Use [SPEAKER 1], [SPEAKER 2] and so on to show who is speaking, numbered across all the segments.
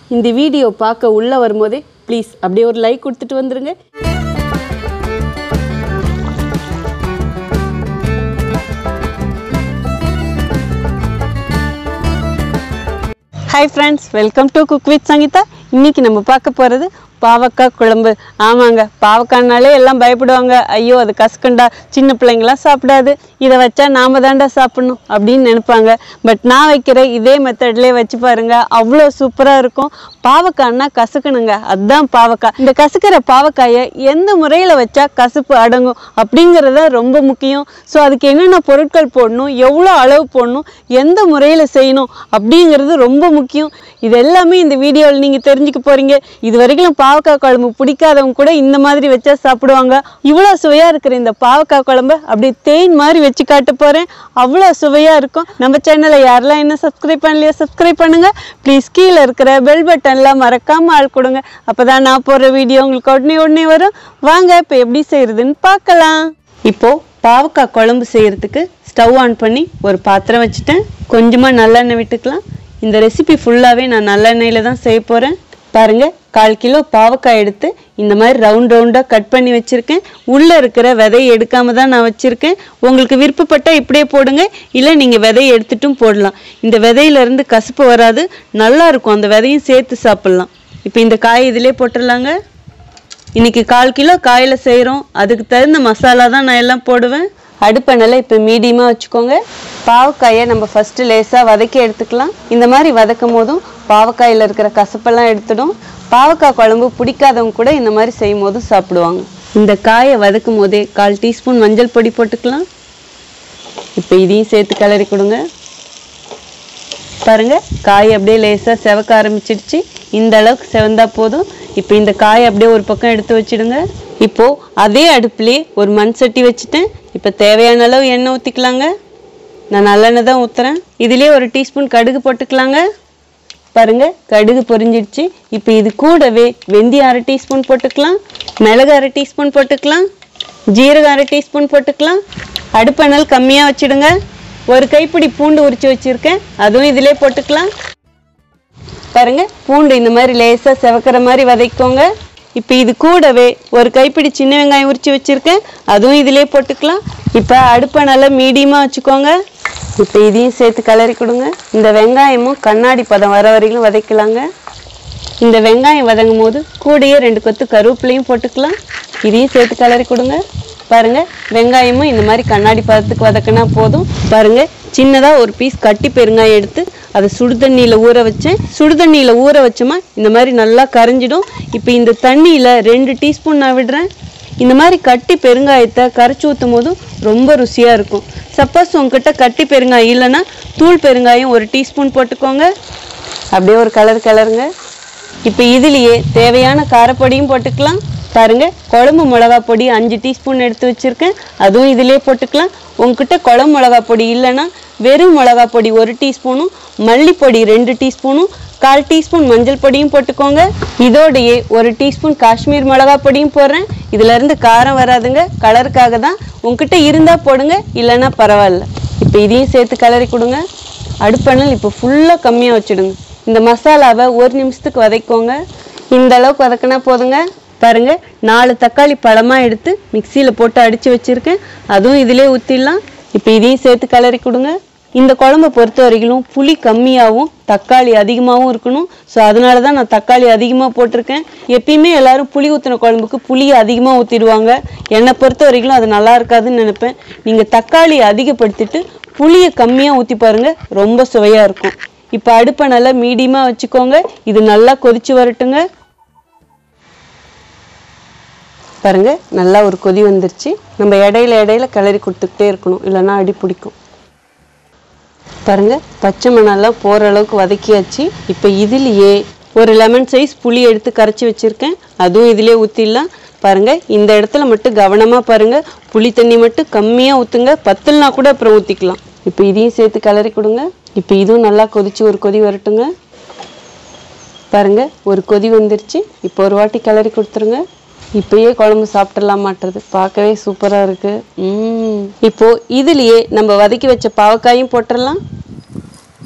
[SPEAKER 1] இந்த வீடியோ பார்க்க உள்ளே வரும்போதே ப்ளீஸ் அப்படியே ஒரு லைக் கொடுத்துட்டு வந்துருங்க hi friends welcome to cook with Sangeetha இன்னைக்கு நம்ம பார்க்க போகிறது பாவக்காய் குழம்பு ஆமாங்க பாவக்காய்னாலே எல்லாம் பயப்படுவாங்க ஐயோ அது கசக்கண்டா சின்ன பிள்ளைங்களாம் சாப்பிடாது இதை வச்சா நாம தாண்டா சாப்பிடணும் அப்படின்னு நினைப்பாங்க பட் நான் வைக்கிற இதே மெத்தட்லேயே வச்சு பாருங்க அவ்வளோ சூப்பராக இருக்கும் பாவக்காய்னா கசக்கணுங்க அதுதான் பாவக்காய் இந்த கசக்கிற பாவக்காயை எந்த முறையில் வச்சா கசப்பு அடங்கும் அப்படிங்கிறத ரொம்ப முக்கியம் ஸோ அதுக்கு என்னென்ன பொருட்கள் போடணும் எவ்வளோ அளவு போடணும் எந்த முறையில் செய்யணும் அப்படிங்கிறது ரொம்ப முக்கியம் இது எல்லாமே இந்த வீடியோவில் நீங்கள் தெரிஞ்சுக்க போகிறீங்க இது வரைக்கும் பாவக்காய் குழம்பு பிடிக்காதவங்க கூட இந்த மாதிரி வச்சா சாப்பிடுவாங்க இவ்வளோ சுவையாக இருக்கிற இந்த பாவக்காய் குழம்பு அப்படியே தேன் மாதிரி வச்சு காட்ட போகிறேன் அவ்வளோ சுவையாக இருக்கும் நம்ம சேனலை யாரெல்லாம் என்ன சப்ஸ்கிரைப் பண்ணலையோ சப்ஸ்கிரைப் பண்ணுங்கள் ப்ளீஸ் கீழே இருக்கிற பெல் பட்டன்லாம் மறக்காமல் ஆள் கொடுங்க அப்போ தான் நான் போடுற வீடியோ உங்களுக்கு உடனே உடனே வரும் வாங்க இப்போ எப்படி செய்கிறதுன்னு பார்க்கலாம் இப்போது பாவக்காய் குழம்பு செய்கிறதுக்கு ஸ்டவ் ஆன் பண்ணி ஒரு பாத்திரம் வச்சுட்டேன் கொஞ்சமாக நல்லெண்ணெய் விட்டுக்கலாம் இந்த ரெசிபி ஃபுல்லாகவே நான் நல்லெண்ணெயில் தான் செய்ய போகிறேன் பாருங்க கால் கிலோ பாவக்காய் எடுத்து இந்த மாதிரி ரவுண்ட் ரவுண்டாக கட் பண்ணி வச்சுருக்கேன் உள்ளே இருக்கிற விதையை எடுக்காம தான் நான் வச்சுருக்கேன் உங்களுக்கு விருப்பப்பட்டால் இப்படியே போடுங்க இல்லை நீங்கள் விதையை எடுத்துட்டும் போடலாம் இந்த விதையிலேருந்து கசப்பு வராது நல்லா இருக்கும் அந்த விதையும் சேர்த்து சாப்பிட்லாம் இப்போ இந்த காய் இதிலே போட்டுடலாங்க இன்னைக்கு கால் கிலோ காயில் செய்கிறோம் அதுக்கு தகுந்த மசாலா தான் நான் எல்லாம் போடுவேன் அடுப்பெண்ணெயில் இப்போ மீடியமாக வச்சுக்கோங்க பாவக்காயை நம்ம ஃபஸ்ட்டு லேசாக வதக்கி எடுத்துக்கலாம் இந்த மாதிரி வதக்கும் போதும் பாவக்காயில் இருக்கிற கசப்பெல்லாம் எடுத்துடும் பாவக்காய் குழம்பு பிடிக்காதவங்க கூட இந்த மாதிரி செய்யும் போதும் சாப்பிடுவாங்க இந்த காயை வதக்கும் போதே கால் டீஸ்பூன் மஞ்சள் பொடி போட்டுக்கலாம் இப்போ இதையும் சேர்த்து கிளறி கொடுங்க பாருங்க காய் அப்படியே லேசாக செவக்க ஆரம்பிச்சிடுச்சு இந்த அளவுக்கு செவந்தா போதும் இப்போ இந்த காய் அப்படியே ஒரு பக்கம் எடுத்து வச்சிடுங்க இப்போ அதே அடுப்புலேயே ஒரு மண் சட்டி வச்சுட்டேன் இப்போ தேவையான அளவு எண்ணெய் ஊற்றிக்கலாங்க நான் நல்லெண்ணெய் தான் ஊற்றுறேன் இதுலேயே ஒரு டீஸ்பூன் கடுகு போட்டுக்கலாங்க பாருங்க கடுகு பொரிஞ்சிடுச்சு இப்போ இது கூடவே வெந்தயம் அரை டீஸ்பூன் போட்டுக்கலாம் மிளகு அரை டீஸ்பூன் போட்டுக்கலாம் ஜீரகம் அரை டீஸ்பூன் போட்டுக்கலாம் அடுப்பணல் கம்மியாக வச்சிடுங்க ஒரு கைப்பிடி பூண்டு உரிச்சு வச்சிருக்கேன் அதுவும் இதிலே போட்டுக்கலாம் பாருங்க பூண்டு இந்த மாதிரி லேசாக செவக்கிற மாதிரி வதக்கிக்கோங்க இப்போ இது கூடவே ஒரு கைப்பிடி சின்ன வெங்காயம் உரிச்சு வச்சிருக்கேன் அதுவும் இதிலே போட்டுக்கலாம் இப்போ அடுப்பை நல்லா மீடியமாக வச்சுக்கோங்க இப்போ இதையும் சேர்த்து கிளறி கொடுங்க இந்த வெங்காயமும் கண்ணாடி பதம் வர வரைக்கும் வதக்கலாங்க இந்த வெங்காயம் வதங்கும் போது கூடயே ரெண்டு கொத்து கருவேப்பிலையும் போட்டுக்கலாம் இதையும் சேர்த்து கிளறி கொடுங்க பாருங்க வெங்காயமும் இந்த மாதிரி கண்ணாடி பதத்துக்கு வதக்கினா போதும் பாருங்க சின்னதாக ஒரு பீஸ் கட்டி பெருங்காயம் எடுத்து அதை சுடுதண்ணியில் ஊற வச்சேன் சுடுதண்ணியில் ஊற வச்சோமா இந்த மாதிரி நல்லா கரைஞ்சிடும் இப்போ இந்த தண்ணியில் ரெண்டு டீஸ்பூன் நான் விடுறேன் இந்த மாதிரி கட்டி பெருங்காயத்தை கரைச்சி ஊற்றும் போதும் ரொம்ப ருசியாக இருக்கும் சப்போஸ் உங்ககிட்ட கட்டி பெருங்காயம் இல்லைன்னா தூள் பெருங்காயம் ஒரு டீஸ்பூன் போட்டுக்கோங்க அப்படியே ஒரு கலர் கலருங்க இப்போ இதுலேயே தேவையான காரப்பொடியும் போட்டுக்கலாம் பாருங்க குழம்பு மிளகா பொடி அஞ்சு டீஸ்பூன் எடுத்து வச்சுருக்கேன் அதுவும் இதிலே போட்டுக்கலாம் உங்ககிட்ட குழம்பு மிளகா பொடி இல்லைன்னா வெறும் மிளகா பொடி ஒரு டீஸ்பூனும் மல்லிப்பொடி ரெண்டு டீஸ்பூனும் கால் டீஸ்பூன் மஞ்சள் பொடியும் போட்டுக்கோங்க இதோடையே ஒரு டீஸ்பூன் காஷ்மீர் மிளகா பொடியும் போடுறேன் இதுல இருந்து காரம் வராதுங்க கலருக்காக தான் உங்ககிட்ட இருந்தா போடுங்க இல்லைன்னா பரவாயில்ல இப்போ இதையும் சேர்த்து கலரி கொடுங்க அடுப்பெண்ணல் இப்போ ஃபுல்லாக கம்மியாக வச்சுடுங்க இந்த மசாலாவை ஒரு நிமிஷத்துக்கு வதக்கோங்க இந்த அளவுக்கு வதக்கினா போதுங்க பாருங்க நாலு தக்காளி பழமாக எடுத்து மிக்சியில் போட்டு அடித்து வச்சுருக்கேன் அதுவும் இதிலே ஊற்றிடலாம் இப்போ இதையும் சேர்த்து கலரி கொடுங்க இந்த குழம்பை பொறுத்த வரைக்கும் புளி கம்மியாகவும் தக்காளி அதிகமாகவும் இருக்கணும் ஸோ அதனால தான் நான் தக்காளி அதிகமாக போட்டிருக்கேன் எப்பயுமே எல்லாரும் புளி ஊற்றின குழம்புக்கு புளியை அதிகமாக ஊற்றிடுவாங்க என்னை பொறுத்த வரைக்கும் அது நல்லா இருக்காதுன்னு நினைப்பேன் நீங்கள் தக்காளி அதிகப்படுத்திட்டு புளியை கம்மியாக ஊற்றி பாருங்க ரொம்ப சுவையாக இருக்கும் இப்போ அடுப்பை நல்லா மீடியமாக வச்சுக்கோங்க இது நல்லா கொதிச்சு வரட்டுங்க பாருங்க நல்லா ஒரு கொதி வந்துருச்சு நம்ம இடையில இடையில கிளறி கொடுத்துக்கிட்டே இருக்கணும் இல்லைன்னா அடி பிடிக்கும் பாருங்க பச்சை மணெல்லாம் போகிற அளவுக்கு வதக்கியாச்சு இப்போ இதுலேயே ஒரு லெமன் சைஸ் புளி எடுத்து கரைச்சி வச்சுருக்கேன் அதுவும் இதிலே ஊற்றிடலாம் பாருங்க இந்த இடத்துல மட்டும் கவனமாக பாருங்க புளி தண்ணி மட்டும் கம்மியாக ஊற்றுங்க பத்துலனா கூட அப்புறம் ஊற்றிக்கலாம் இப்போ இதையும் சேர்த்து கிளறி கொடுங்க இப்போ இதுவும் நல்லா கொதிச்சு ஒரு கொதி வரட்டுங்க பாருங்க ஒரு கொதி வந்துருச்சு இப்போ ஒரு வாட்டி கிளறி கொடுத்துருங்க இப்பயே குழம்பு சாப்பிட்டுலாம் மாட்டுறது பார்க்கவே சூப்பராக இருக்கு ம் இப்போ இதுலயே நம்ம வதக்கி வச்ச பாவக்காயும் போட்டுடலாம்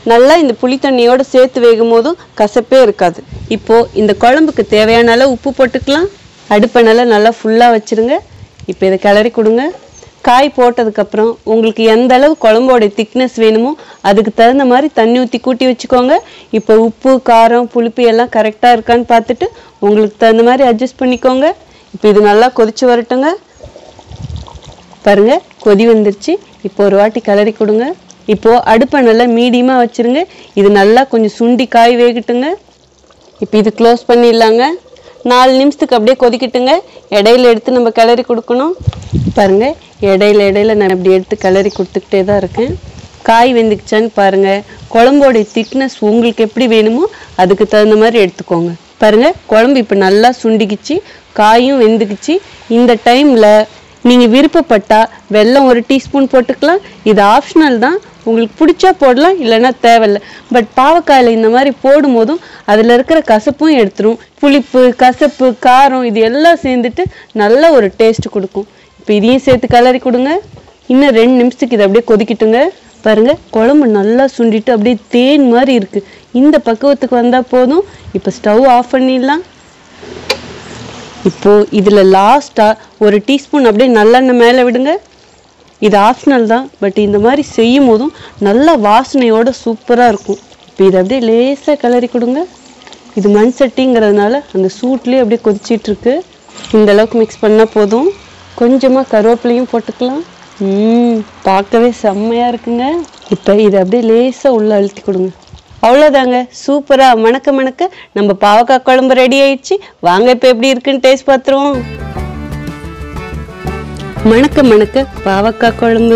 [SPEAKER 1] நல்லா இந்த புளி தண்ணியோட சேர்த்து வேகும் போதும் கசப்பே இருக்காது இப்போ இந்த குழம்புக்கு தேவையான அளவு உப்பு போட்டுக்கலாம் அடுப்பை நல்லா நல்லா ஃபுல்லாக வச்சிருங்க இப்போ இதை கிளறி கொடுங்க காய் போட்டதுக்கப்புறம் உங்களுக்கு எந்த அளவு குழம்போட திக்னஸ் வேணுமோ அதுக்கு தகுந்த மாதிரி தண்ணி ஊற்றி கூட்டி வச்சுக்கோங்க இப்போ உப்பு காரம் புளிப்பு எல்லாம் கரெக்டாக இருக்கான்னு பார்த்துட்டு உங்களுக்கு தகுந்த மாதிரி அட்ஜஸ்ட் பண்ணிக்கோங்க இப்போ இது நல்லா கொதிச்சு வரட்டுங்க பாருங்க கொதி வந்துருச்சு இப்போ ஒரு வாட்டி கிளறி கொடுங்க இப்போ அடுப்பை நல்லா மீடியமாக வச்சிருங்க இது நல்லா கொஞ்சம் சுண்டி காய் வேகட்டுங்க இப்போ இது க்ளோஸ் பண்ணிடலாங்க நாலு நிமிஷத்துக்கு அப்படியே கொதிக்கட்டுங்க இடையில எடுத்து நம்ம கிளறி கொடுக்கணும் பாருங்க இடையில இடையில நான் இப்படி எடுத்து கிளறி கொடுத்துக்கிட்டே தான் இருக்கேன் காய் வெந்துக்குச்சான்னு பாருங்க குழம்போடைய திக்னஸ் உங்களுக்கு எப்படி வேணுமோ அதுக்கு தகுந்த மாதிரி எடுத்துக்கோங்க பாருங்க குழம்பு இப்போ நல்லா சுண்டிக்குச்சு காயும் வெந்துக்குச்சு இந்த டைம்ல நீங்க விருப்பப்பட்டா வெல்லம் ஒரு டீஸ்பூன் போட்டுக்கலாம் இது ஆப்ஷனல் தான் உங்களுக்கு பிடிச்சா போடலாம் இல்லைன்னா தேவையில்ல பட் பாவக்காயில் இந்த மாதிரி போடும்போதும் அதில் இருக்கிற கசப்பும் எடுத்துரும் புளிப்பு கசப்பு காரம் இது எல்லாம் சேர்ந்துட்டு நல்ல ஒரு டேஸ்ட் கொடுக்கும் இப்போ இதையும் சேர்த்து கலரி கொடுங்க இன்னும் ரெண்டு நிமிஷத்துக்கு இதை அப்படியே கொதிக்கட்டுங்க பாருங்க குழம்பு நல்லா சுண்டிட்டு அப்படியே தேன் மாதிரி இருக்கு இந்த பக்குவத்துக்கு வந்தா போதும் இப்போ ஸ்டவ் ஆஃப் பண்ணிடலாம் இப்போ இதுல லாஸ்டா ஒரு டீஸ்பூன் அப்படியே நல்லெண்ணெய் மேலே விடுங்க இது ஆப்ஷனல் தான் பட் இந்த மாதிரி செய்யும் போதும் நல்ல வாசனையோட சூப்பரா இருக்கும் இப்போ இதை அப்படியே லேசா கிளறி கொடுங்க இது மண் சட்டிங்கிறதுனால அந்த சூட்லேயே அப்படியே கொதிச்சிட்டு இருக்கு இந்த அளவுக்கு மிக்ஸ் பண்ணா போதும் கொஞ்சமா கருவேப்பிலையும் போட்டுக்கலாம் ம் பார்க்கவே செம்மையா இருக்குங்க இப்போ இதை அப்படியே லேசா உள்ள அழுத்தி கொடுங்க அவ்வளோதாங்க சூப்பரா மணக்க மணக்க நம்ம பாவக்காய் குழம்பு ரெடி ஆயிடுச்சு வாங்க இப்போ எப்படி இருக்குன்னு டேஸ்ட் பார்த்துருவோம் மணக்க மணக்க பாவக்காய் குழம்பு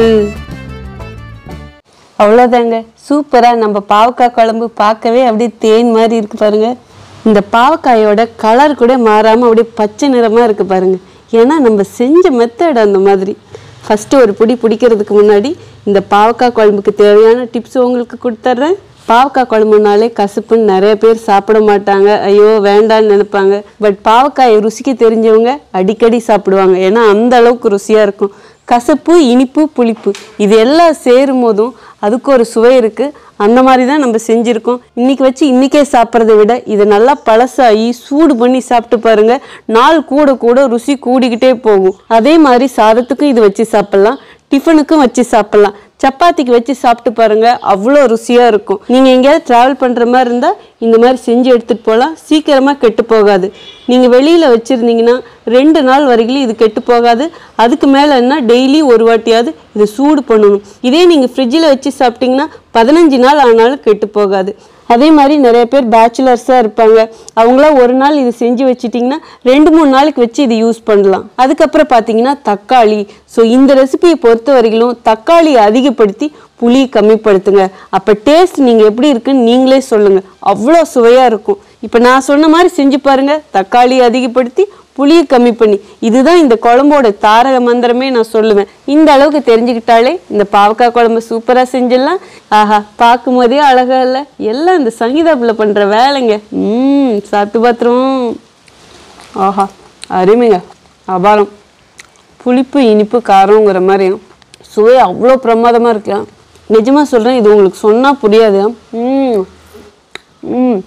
[SPEAKER 1] அவ்வளோதாங்க சூப்பரா நம்ம பாவக்காய் குழம்பு பார்க்கவே அப்படியே தேன் மாதிரி இருக்கு பாருங்க இந்த பாவக்காயோட கலர் கூட மாறாம அப்படியே பச்சை நிறமா இருக்கு பாருங்க ஏன்னா நம்ம செஞ்ச மெத்தட் அந்த மாதிரி ஃபர்ஸ்ட் ஒரு பிடி பிடிக்கிறதுக்கு முன்னாடி இந்த பாவக்காய் குழம்புக்கு தேவையான டிப்ஸ் உங்களுக்கு கொடுத்துட்றேன் பாவக்காய் குழம்புனாலே கசப்புன்னு நிறைய பேர் சாப்பிட மாட்டாங்க ஐயோ வேண்டான்னு நினைப்பாங்க பட் பாவக்காயை ருசிக்க தெரிஞ்சவங்க அடிக்கடி சாப்பிடுவாங்க ஏன்னா அந்த அளவுக்கு ருசியா இருக்கும் கசப்பு இனிப்பு புளிப்பு இது எல்லாம் சேரும் போதும் அதுக்கு ஒரு சுவை இருக்கு அந்த மாதிரி தான் நம்ம செஞ்சுருக்கோம் இன்னைக்கு வச்சு இன்னைக்கே சாப்பிட்றத விட இதை நல்லா பழசாகி சூடு பண்ணி சாப்பிட்டு பாருங்க நாள் கூட கூட ருசி கூடிக்கிட்டே போகும் அதே மாதிரி சாதத்துக்கும் இது வச்சு சாப்பிடலாம் டிஃபனுக்கும் வச்சு சாப்பிடலாம் சப்பாத்திக்கு வச்சு சாப்பிட்டு பாருங்க அவ்வளோ ருசியாக இருக்கும் நீங்கள் எங்கேயாவது ட்ராவல் பண்ணுற மாதிரி இருந்தால் இந்த மாதிரி செஞ்சு எடுத்துகிட்டு போகலாம் சீக்கிரமாக கெட்டு போகாது நீங்கள் வெளியில் வச்சுருந்தீங்கன்னா ரெண்டு நாள் வரைக்கும் இது கெட்டு போகாது அதுக்கு மேலே என்ன டெய்லி ஒரு வாட்டியாவது இதை சூடு பண்ணணும் இதே நீங்கள் ஃப்ரிட்ஜில் வச்சு சாப்பிட்டீங்கன்னா பதினஞ்சு நாள் ஆனாலும் கெட்டு போகாது அதே மாதிரி நிறைய பேர் பேச்சுலர்ஸாக இருப்பாங்க அவங்களாம் ஒரு நாள் இது செஞ்சு வச்சிட்டிங்கன்னா ரெண்டு மூணு நாளைக்கு வச்சு இது யூஸ் பண்ணலாம் அதுக்கப்புறம் பார்த்தீங்கன்னா தக்காளி ஸோ இந்த ரெசிபியை பொறுத்த வரையிலும் தக்காளியை அதிகப்படுத்தி புளி கம்மிப்படுத்துங்க அப்போ டேஸ்ட் நீங்கள் எப்படி இருக்குன்னு நீங்களே சொல்லுங்கள் அவ்வளோ சுவையாக இருக்கும் இப்போ நான் சொன்ன மாதிரி செஞ்சு பாருங்க தக்காளி அதிகப்படுத்தி புளியை கம்மி பண்ணி இதுதான் இந்த குழம்போட தாரக மந்திரமே நான் சொல்லுவேன் இந்த அளவுக்கு தெரிஞ்சுக்கிட்டாலே இந்த பாவக்காய் குழம்பு சூப்பராக செஞ்சிடலாம் ஆஹா பார்க்கும் போதே அழகா இல்லை எல்லாம் இந்த சங்கீதாப்பில் பண்ணுற வேலைங்க ம் சாப்பிட்டு பார்த்துருவோம் ஆஹா அருமைங்க அபாரம் புளிப்பு இனிப்பு காரங்கிற மாதிரி சுவை அவ்வளோ பிரமாதமாக இருக்கு நிஜமாக சொல்கிறேன் இது உங்களுக்கு சொன்னால் புரியாது ம் ம்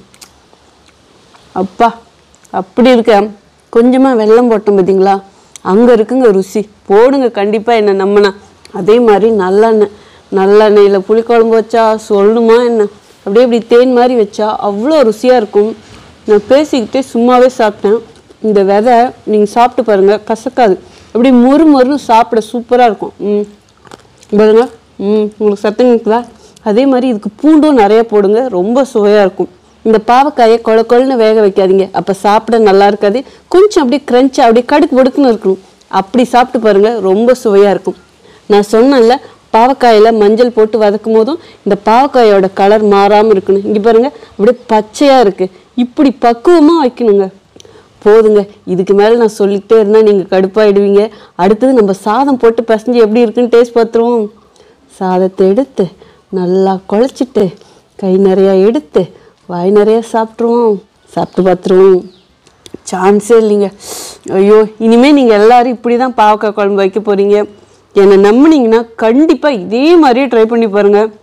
[SPEAKER 1] அப்பா அப்படி இருக்க கொஞ்சமாக வெல்லம் போட்டோம் பார்த்தீங்களா அங்கே இருக்குங்க ருசி போடுங்க கண்டிப்பாக என்ன நம்பினா அதே மாதிரி நல்லெண்ணெய் நல்லெண்ணெயில் புளிக்குழம்பு வச்சா சொல்லணுமா என்ன அப்படியே இப்படி தேன் மாதிரி வச்சா அவ்வளோ ருசியாக இருக்கும் நான் பேசிக்கிட்டே சும்மாவே சாப்பிட்டேன் இந்த விதை நீங்கள் சாப்பிட்டு பாருங்கள் கசக்காது அப்படியே மொறு மொறுன்னு சாப்பிட சூப்பராக இருக்கும் ம் பாருங்க ம் உங்களுக்கு சத்தம் கேட்குதா அதே மாதிரி இதுக்கு பூண்டும் நிறைய போடுங்க ரொம்ப சுவையாக இருக்கும் இந்த பாவக்காயை கொல கொலன்னு வேக வைக்காதீங்க அப்போ சாப்பிட நல்லா இருக்காது கொஞ்சம் அப்படியே க்ரன்ச்சாக அப்படியே கடுக்கு படுக்குன்னு இருக்கணும் அப்படி சாப்பிட்டு பாருங்க ரொம்ப சுவையாக இருக்கும் நான் சொன்னேன்ல பாவக்காயில் மஞ்சள் போட்டு வதக்கும் போதும் இந்த பாவக்காயோட கலர் மாறாமல் இருக்கணும் இங்கே பாருங்க அப்படியே பச்சையாக இருக்குது இப்படி பக்குவமாக வைக்கணுங்க போதுங்க இதுக்கு மேலே நான் சொல்லிக்கிட்டே இருந்தால் நீங்கள் கடுப்பாயிடுவீங்க அடுத்தது நம்ம சாதம் போட்டு பிசைஞ்சு எப்படி இருக்குன்னு டேஸ்ட் பார்த்துருவோம் சாதத்தை எடுத்து நல்லா குழச்சிட்டு கை நிறையா எடுத்து வாய் நிறையா சாப்பிட்ருவோம் சாப்பிட்டு பார்த்துருவோம் சான்ஸே இல்லைங்க ஐயோ இனிமேல் நீங்கள் எல்லாரும் இப்படி தான் பாவக்காய் குழம்பு வைக்க போகிறீங்க என்னை நம்புனீங்கன்னா கண்டிப்பாக இதே மாதிரியே ட்ரை பண்ணி பாருங்கள்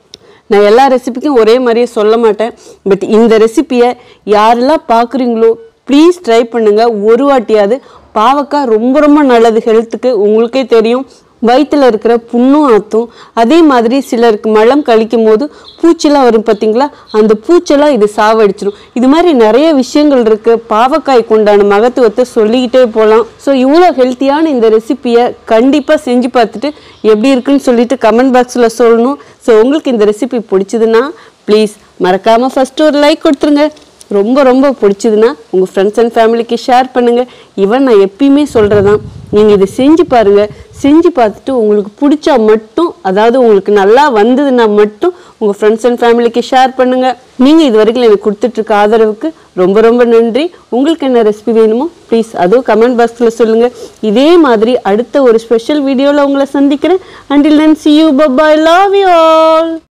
[SPEAKER 1] நான் எல்லா ரெசிபிக்கும் ஒரே மாதிரியே சொல்ல மாட்டேன் பட் இந்த ரெசிபியை யாரெல்லாம் பார்க்குறீங்களோ ப்ளீஸ் ட்ரை பண்ணுங்க ஒரு வாட்டியாவது பாவக்காய் ரொம்ப ரொம்ப நல்லது ஹெல்த்துக்கு உங்களுக்கே தெரியும் வயிற்றுல இருக்கிற புண்ணும் ஆற்றும் அதே மாதிரி சிலருக்கு மலம் கழிக்கும் போது பூச்செல்லாம் வரும் பார்த்தீங்களா அந்த பூச்செல்லாம் இது சாவடிச்சிடும் இது மாதிரி நிறைய விஷயங்கள் இருக்கு பாவக்காய்க்கு உண்டான மகத்துவத்தை சொல்லிக்கிட்டே போகலாம் ஸோ இவ்வளோ ஹெல்த்தியான இந்த ரெசிபியை கண்டிப்பாக செஞ்சு பார்த்துட்டு எப்படி இருக்குன்னு சொல்லிட்டு கமெண்ட் பாக்ஸில் சொல்லணும் ஸோ உங்களுக்கு இந்த ரெசிபி பிடிச்சதுன்னா ப்ளீஸ் மறக்காமல் ஃபஸ்ட்டு ஒரு லைக் கொடுத்துருங்க ரொம்ப ரொம்ப பிடிச்சதுன்னா உங்கள் ஃப்ரெண்ட்ஸ் அண்ட் ஃபேமிலிக்கு ஷேர் பண்ணுங்கள் இவன் நான் எப்பயுமே சொல்கிறதான் நீங்கள் இதை செஞ்சு பாருங்கள் செஞ்சு பார்த்துட்டு உங்களுக்கு பிடிச்சா மட்டும் அதாவது உங்களுக்கு நல்லா வந்ததுன்னா மட்டும் உங்கள் ஃப்ரெண்ட்ஸ் அண்ட் ஃபேமிலிக்கு ஷேர் பண்ணுங்கள் நீங்கள் இது வரைக்கும் எனக்கு கொடுத்துட்ருக்க ஆதரவுக்கு ரொம்ப ரொம்ப நன்றி உங்களுக்கு என்ன ரெசிபி வேணுமோ ப்ளீஸ் அதுவும் கமெண்ட் பாக்ஸில் சொல்லுங்கள் இதே மாதிரி அடுத்த ஒரு ஸ்பெஷல் வீடியோவில் உங்களை சந்திக்கிறேன் until then see you bye bye love you all